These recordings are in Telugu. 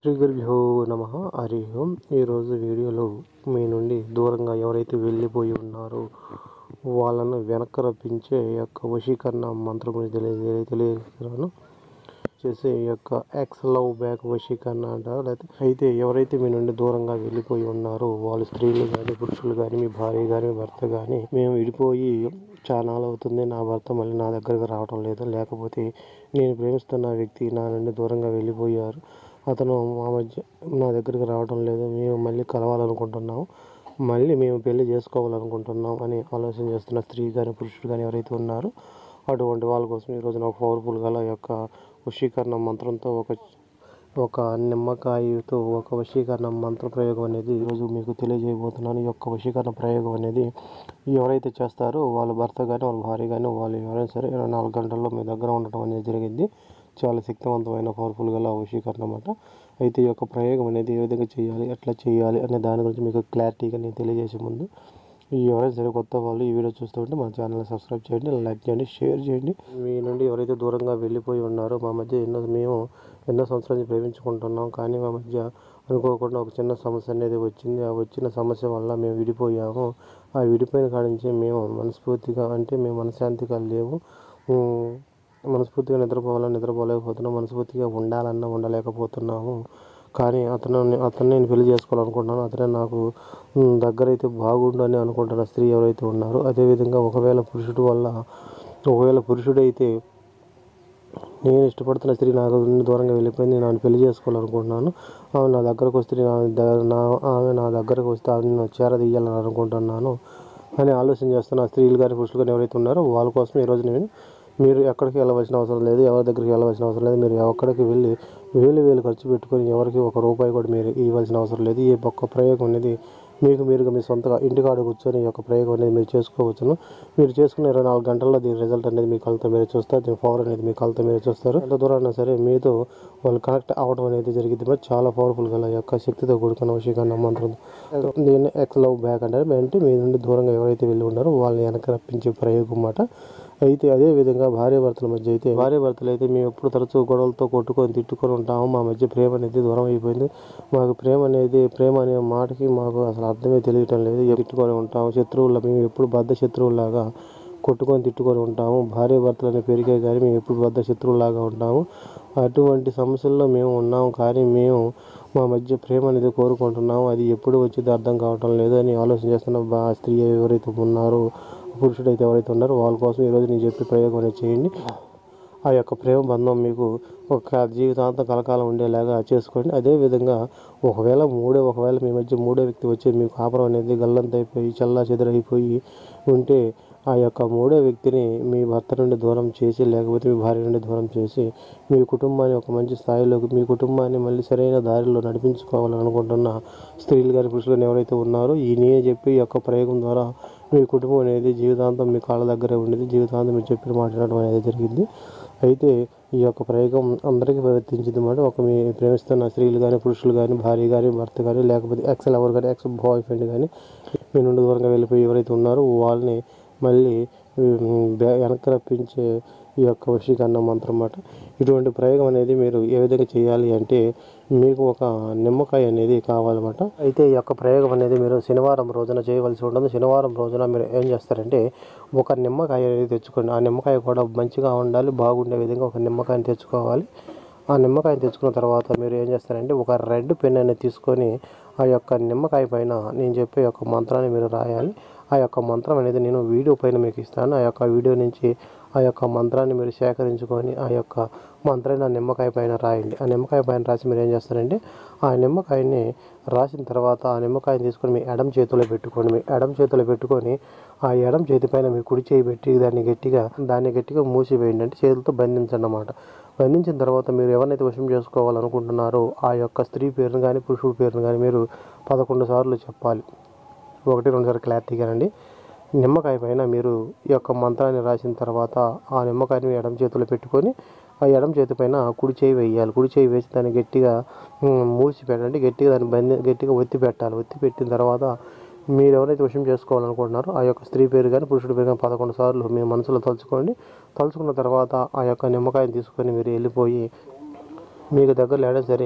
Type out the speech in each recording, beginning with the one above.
శ్రీ గురుభ్యో నమ హరి ఓం ఈరోజు వీడియోలో మీ నుండి దూరంగా ఎవరైతే వెళ్ళిపోయి ఉన్నారో వాళ్ళను వెనక్కి రప్పించే ఈ యొక్క వశీకరణ మంత్రం గురించి తెలియ తెలియజేస్తున్నాను చేసే ఈ యొక్క ఎక్స్ లవ్ బ్యాక్ వశీకరణ అంటారు లేకపోతే అయితే ఎవరైతే మీ నుండి దూరంగా వెళ్ళిపోయి ఉన్నారో వాళ్ళు స్త్రీలు కానీ పురుషులు కానీ మీ భార్య కానీ మీ భర్త కానీ మేము విడిపోయి చాలా అవుతుంది నా భర్త మళ్ళీ నా దగ్గరకు రావడం లేదు లేకపోతే నేను ప్రేమిస్తున్న వ్యక్తి నా నుండి దూరంగా వెళ్ళిపోయారు అతను మా మధ్య నా దగ్గరికి రావడం లేదు మేము మళ్ళీ కలవాలనుకుంటున్నాము మళ్ళీ మేము పెళ్లి చేసుకోవాలనుకుంటున్నాం అని ఆలోచన చేస్తున్న స్త్రీ కానీ పురుషుడు కానీ ఎవరైతే ఉన్నారో అటువంటి వాళ్ళ కోసం ఈరోజు నాకు పవర్ఫుల్ గల యొక్క వశీకరణ మంత్రంతో ఒక ఒక నిమ్మకాయతో ఒక వశీకరణ మంత్ర ప్రయోగం అనేది ఈరోజు మీకు తెలియజేయబోతున్నాను ఈ యొక్క వశీకరణ ప్రయోగం అనేది ఎవరైతే చేస్తారో వాళ్ళ భర్త కానీ వాళ్ళ భార్య కానీ వాళ్ళు ఎవరైనా సరే ఇరవై నాలుగు గంటల్లో మీ దగ్గర ఉండటం అనేది జరిగింది చాలా శక్తివంతమైన పవర్ఫుల్ గల వశీకరణ అన్నమాట అయితే ఈ యొక్క ప్రయోగం అనేది ఏ విధంగా చేయాలి ఎట్లా చేయాలి అనే దాని గురించి మీకు క్లారిటీగా నేను తెలియజేసే ముందు ఈ ఎవరైనా సరే కొత్త వాళ్ళు ఈ వీడియో చూస్తుంటే మన ఛానల్ని సబ్స్క్రైబ్ చేయండి లైక్ చేయండి షేర్ చేయండి మీ నుండి ఎవరైతే దూరంగా వెళ్ళిపోయి ఉన్నారో మా మధ్య ఎన్నో మేము ఎన్నో సంవత్సరాల నుంచి ప్రేమించుకుంటున్నాం కానీ మా మధ్య అనుకోకుండా ఒక చిన్న సమస్య అనేది వచ్చింది ఆ వచ్చిన సమస్య వల్ల మేము విడిపోయాము ఆ విడిపోయిన కాడి నుంచి మేము మనస్ఫూర్తిగా అంటే మేము మనశ్శాంతిగా లేవు ఉమ్, మనస్ఫూర్తిగా నిద్రపోవాలని నిద్రపోలేకపోతున్నాం మనస్ఫూర్తిగా ఉండాలన్నా ఉండలేకపోతున్నాము కానీ అతను అతన్ని నేను పెళ్లి చేసుకోవాలనుకుంటున్నాను అతనే నాకు ఉమ్, దగ్గరైతే బాగుండు అని అనుకుంటున్న స్త్రీ ఎవరైతే ఉన్నారో అదేవిధంగా ఒకవేళ పురుషుడు వల్ల ఒకవేళ పురుషుడైతే నేను ఇష్టపడుతున్న స్త్రీ నాకు నుండి దూరంగా వెళ్ళిపోయింది నేను ఆమెను పెళ్లి చేసుకోవాలనుకుంటున్నాను ఆమె నా దగ్గరకు వస్తే నా ద- నా ఆమె నా దగ్గరకు వస్తే ఆమె నేను చేరదీయాలని అనుకుంటున్నాను అని ఆలోచన చేస్తున్న స్త్రీలు కానీ పురుషులు కానీ ఎవరైతే ఉన్నారో వాళ్ళ కోసం ఈరోజు నేను మీరు ఎక్కడికి వెళ్ళవలసిన అవసరం లేదు ఎవరి దగ్గరికి వెళ్ళవలసిన అవసరం లేదు మీరు ఎక్కడికి వెళ్ళి వేలు వేలు ఖర్చు పెట్టుకొని ఎవరికి ఒక రూపాయి కూడా మీరు ఇవ్వాల్సిన అవసరం లేదు ఈ ఒక్క ప్రయోగం అనేది మీకు మీరుగా మీ సొంతగా ఇంటికాడ కూర్చొని ఈ యొక్క ప్రయోగం అనేది మీరు చేసుకోవచ్చును మీరు చేసుకున్న ఇరవై నాలుగు గంటల్లో దీని రిజల్ట్ అనేది మీ కళ్ళతో మీరు చూస్తారు దీని పవర్ అనేది మీ కళ్ళతో మీరు చూస్తారు ఎంత దూరాన్ని సరే మీతో వాళ్ళు కనెక్ట్ అవ్వడం అనేది జరిగింది మరి చాలా పవర్ఫుల్ గల ఈ యొక్క శక్తితో కూడుకున్న వశీకరణ మంత్రం దీన్ని ఎక్స్ లవ్ బ్యాక్ అంటారు అంటే మీ నుండి దూరంగా ఎవరైతే వెళ్ళి ఉన్నారో వాళ్ళని వెనక రప్పించే ప్రయోగం అన్నమాట అయితే అదే విధంగా భార్య భర్తల మధ్య అయితే భార్య భర్తలు అయితే మేము ఎప్పుడు తరచూ గొడవలతో కొట్టుకొని తిట్టుకొని ఉంటాము మా మధ్య ప్రేమ అనేది దూరం అయిపోయింది మాకు ప్రేమ అనేది ప్రేమ అనే మాటకి మాకు అసలు అర్థమే తెలియటం లేదు తిట్టుకొని ఉంటాము శత్రువుల మేము ఎప్పుడు బద్ద శత్రువులాగా కొట్టుకొని తిట్టుకొని ఉంటాము భార్య భర్తలు అనే పెరిగే కానీ మేము ఎప్పుడు బద్ద శత్రువులాగా ఉంటాము అటువంటి సమస్యల్లో మేము ఉన్నాము కానీ మేము మా మధ్య ప్రేమ అనేది కోరుకుంటున్నాము అది ఎప్పుడు వచ్చిందో అర్థం కావటం లేదు అని ఆలోచన చేస్తున్న బా స్త్రీ ఎవరైతే ఉన్నారో పురుషుడు అయితే ఎవరైతే ఉన్నారో వాళ్ళ కోసం ఈరోజు నేను చెప్పే ప్రయోగం అనేది చేయండి ఆ యొక్క ప్రేమ బంధం మీకు ఒక జీవితాంతం కలకాలం ఉండేలాగా చేసుకోండి అదేవిధంగా ఒకవేళ మూడో ఒకవేళ మీ మధ్య మూడో వ్యక్తి వచ్చి మీ కాపురం అనేది గల్లంతైపోయి చల్లా చెదరైపోయి ఉంటే ఆ యొక్క మూడో వ్యక్తిని మీ భర్త నుండి దూరం చేసి లేకపోతే మీ భార్య నుండి దూరం చేసి మీ కుటుంబాన్ని ఒక మంచి స్థాయిలోకి మీ కుటుంబాన్ని మళ్ళీ సరైన దారిలో నడిపించుకోవాలని అనుకుంటున్న స్త్రీలు కానీ పురుషులు కానీ ఎవరైతే ఉన్నారో ఈ నేను చెప్పి ఈ యొక్క ప్రయోగం ద్వారా మీ కుటుంబం అనేది జీవితాంతం మీ కాళ్ళ దగ్గరే ఉండేది జీవితాంతం మీరు చెప్పిన మాట్లాడడం అనేది జరిగింది అయితే ఈ యొక్క ప్రయోగం అందరికీ వర్తించింది అన్నమాట ఒక మీ ప్రేమిస్తున్న స్త్రీలు కానీ పురుషులు కానీ భార్య కానీ భర్త కానీ లేకపోతే ఎక్స్ లవర్ కానీ ఎక్స్ బాయ్ ఫ్రెండ్ కానీ మీ నుండి దూరంగా వెళ్ళిపోయి ఎవరైతే ఉన్నారో వాళ్ళని మళ్ళీ ఉమ్, బ్యా- వెనక్కి రప్పించే ఈ యొక్క వశీకరణ మంత్రం అన్నమాట ఇటువంటి ప్రయోగం అనేది మీరు ఏ విధంగా చేయాలి అంటే మీకు ఒక నిమ్మకాయ అనేది కావాలన్నమాట అయితే ఈ యొక్క ప్రయోగం అనేది మీరు శనివారం రోజున చేయవలసి ఉంటుంది శనివారం రోజున మీరు ఏం చేస్తారంటే ఒక నిమ్మకాయ అనేది తెచ్చుకోండి ఆ నిమ్మకాయ కూడా మంచిగా ఉండాలి బాగుండే విధంగా ఒక నిమ్మకాయని తెచ్చుకోవాలి ఆ నిమ్మకాయని తెచ్చుకున్న తర్వాత మీరు ఏం చేస్తారంటే ఒక రెడ్ పెన్ అనేది తీసుకొని ఆ యొక్క నిమ్మకాయ పైన నేను చెప్పే యొక్క మంత్రాన్ని మీరు రాయాలి ఆ యొక్క మంత్రం అనేది నేను వీడియో పైన మీకు ఇస్తాను ఆ యొక్క వీడియో నుంచి ఆ యొక్క మంత్రాన్ని మీరు సేకరించుకొని ఆ యొక్క మంత్రాన్ని ఆ నిమ్మకాయ పైన రాయండి ఆ నిమ్మకాయ పైన రాసి మీరు ఏం చేస్తారంటే ఆ నిమ్మకాయని రాసిన తర్వాత ఆ నిమ్మకాయని తీసుకొని మీ ఎడం చేతిలో పెట్టుకోండి మీ ఎడం చేతిలో పెట్టుకొని ఆ ఎడం చేతి పైన మీ కుడి చేయి పెట్టి దాన్ని గట్టిగా దాన్ని గట్టిగా మూసివేయండి అంటే చేతులతో బంధించండి అన్నమాట బంధించిన తర్వాత మీరు ఎవరినైతే వశం చేసుకోవాలనుకుంటున్నారో ఆ యొక్క స్త్రీ పేరును కానీ పురుషుడి పేరును కానీ మీరు పదకొండు సార్లు చెప్పాలి ఒకటి రెండు సార్లు క్లారిటీగా రండి నిమ్మకాయ పైన మీరు ఈ యొక్క మంత్రాన్ని రాసిన తర్వాత ఆ నిమ్మకాయని మీ ఎడమ చేతిలో పెట్టుకొని ఆ ఎడమ చేతి పైన కుడి చేయి వేయాలి కుడి చేయి వేసి దాన్ని గట్టిగా ఉమ్, మూసి పెట్టండి గట్టిగా దాన్ని బంది గట్టిగా ఒత్తి పెట్టాలి ఒత్తి పెట్టిన తర్వాత మీరు ఎవరైతే విషయం చేసుకోవాలనుకుంటున్నారో ఆ యొక్క స్త్రీ పేరు కానీ పురుషుడి పేరు కానీ పదకొండు సార్లు మీ మనసులో తలుచుకోండి తలుచుకున్న తర్వాత ఆ యొక్క నిమ్మకాయని తీసుకొని మీరు వెళ్ళిపోయి మీకు దగ్గరలో ఏడా సరే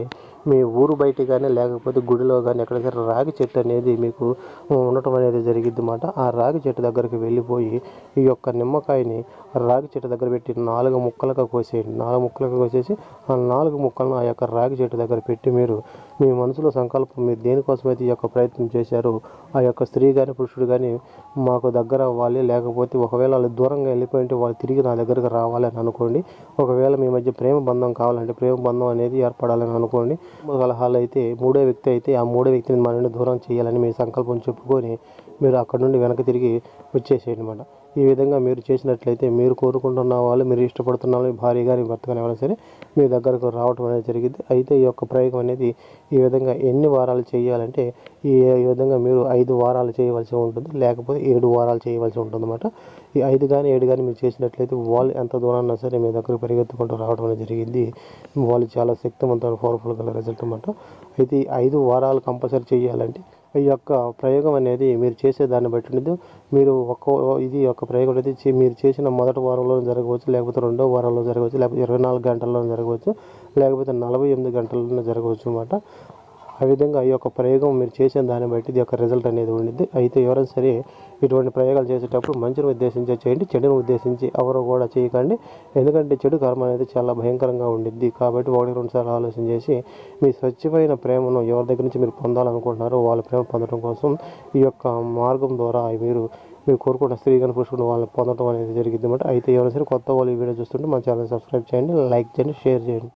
మీ ఊరు బయట కానీ లేకపోతే గుడిలో కానీ ఎక్కడ సరే రాగి చెట్టు అనేది మీకు ఉండటం అనేది జరిగిద్ది అన్నమాట ఆ రాగి చెట్టు దగ్గరికి వెళ్ళిపోయి ఈ యొక్క నిమ్మకాయని రాగి చెట్టు దగ్గర పెట్టి నాలుగు ముక్కలుగా కోసేయండి నాలుగు ముక్కలుగా కోసేసి ఆ నాలుగు ముక్కలను ఆ యొక్క రాగి చెట్టు దగ్గర పెట్టి మీరు మీ మనసులో సంకల్పం మీరు దేనికోసమైతే ఈ యొక్క ప్రయత్నం చేశారో ఆ యొక్క స్త్రీ కానీ పురుషుడు కానీ మాకు దగ్గర అవ్వాలి లేకపోతే ఒకవేళ వాళ్ళు దూరంగా వెళ్ళిపోయింటే వాళ్ళు తిరిగి నా దగ్గరకు రావాలి అని అనుకోండి ఒకవేళ మీ మధ్య ప్రేమ బంధం కావాలంటే ప్రేమ బంధం అనేది ఏర్పడాలని అనుకోండి కలహాలు అయితే మూడో వ్యక్తి అయితే ఆ మూడో వ్యక్తిని మన నుండి దూరం చేయాలని మీ సంకల్పం చెప్పుకొని మీరు అక్కడ నుండి వెనక్కి తిరిగి వచ్చేసేయండి అనమాట ఈ విధంగా మీరు చేసినట్లయితే మీరు కోరుకుంటున్న వాళ్ళు మీరు ఇష్టపడుతున్న వాళ్ళు మీ భార్య కానీ భర్త కానీ ఎవరైనా సరే మీ దగ్గరకు రావడం అనేది జరిగింది అయితే ఈ యొక్క ప్రయోగం అనేది ఈ విధంగా ఎన్ని వారాలు చేయాలంటే ఈ ఈ విధంగా మీరు ఐదు వారాలు చేయవలసి ఉంటుంది లేకపోతే ఏడు వారాలు చేయవలసి ఉంటుంది అనమాట ఈ ఐదు కానీ ఏడు కానీ మీరు చేసినట్లయితే వాళ్ళు ఎంత దూరాన్నా సరే మీ దగ్గరకు పరిగెత్తుకుంటూ రావడం అనేది జరిగింది వాళ్ళు చాలా శక్తివంతమైన పవర్ఫుల్ గల రిజల్ట్ అనమాట అయితే ఈ ఐదు వారాలు కంపల్సరీ చేయాలంటే ఈ యొక్క ప్రయోగం అనేది మీరు చేసే దాన్ని బట్టి ఉండదు మీరు ఒక్క ఇది యొక్క ప్రయోగం అనేది చే- మీరు చేసిన మొదటి వారంలో జరగవచ్చు లేకపోతే రెండో వారంలో జరగవచ్చు లేకపోతే ఇరవై నాలుగు గంటల్లో జరగవచ్చు లేకపోతే నలభై ఎనిమిది గంటల్లో జరగవచ్చు అనమాట ఆ విధంగా ఈ యొక్క ప్రయోగం మీరు చేసిన దాన్ని బట్టి ఇది యొక్క రిజల్ట్ అనేది ఉండిద్ది అయితే ఎవరైనా సరే ఇటువంటి ప్రయోగాలు చేసేటప్పుడు మంచిని ఉద్దేశించే చేయండి చెడుని ఉద్దేశించి ఎవరు కూడా చేయకండి ఎందుకంటే చెడు కర్మ అనేది చాలా భయంకరంగా ఉండిద్ది కాబట్టి ఒకటి రెండు సార్లు ఆలోచన చేసి మీ స్వచ్ఛమైన ప్రేమను ఎవరి దగ్గర నుంచి మీరు పొందాలనుకుంటున్నారో వాళ్ళ ప్రేమ పొందడం కోసం ఈ యొక్క మార్గం ద్వారా మీరు మీరు కోరుకున్న స్త్రీ కానీ పురుషుడు వాళ్ళని పొందడం అనేది జరిగింది అనమాట అయితే ఎవరైనా సరే కొత్త వాళ్ళు ఈ వీడియో చూస్తుంటే మన ఛానల్ సబ్స్క్రైబ్ చేయండి లైక్ చేయండి షేర్ చేయండి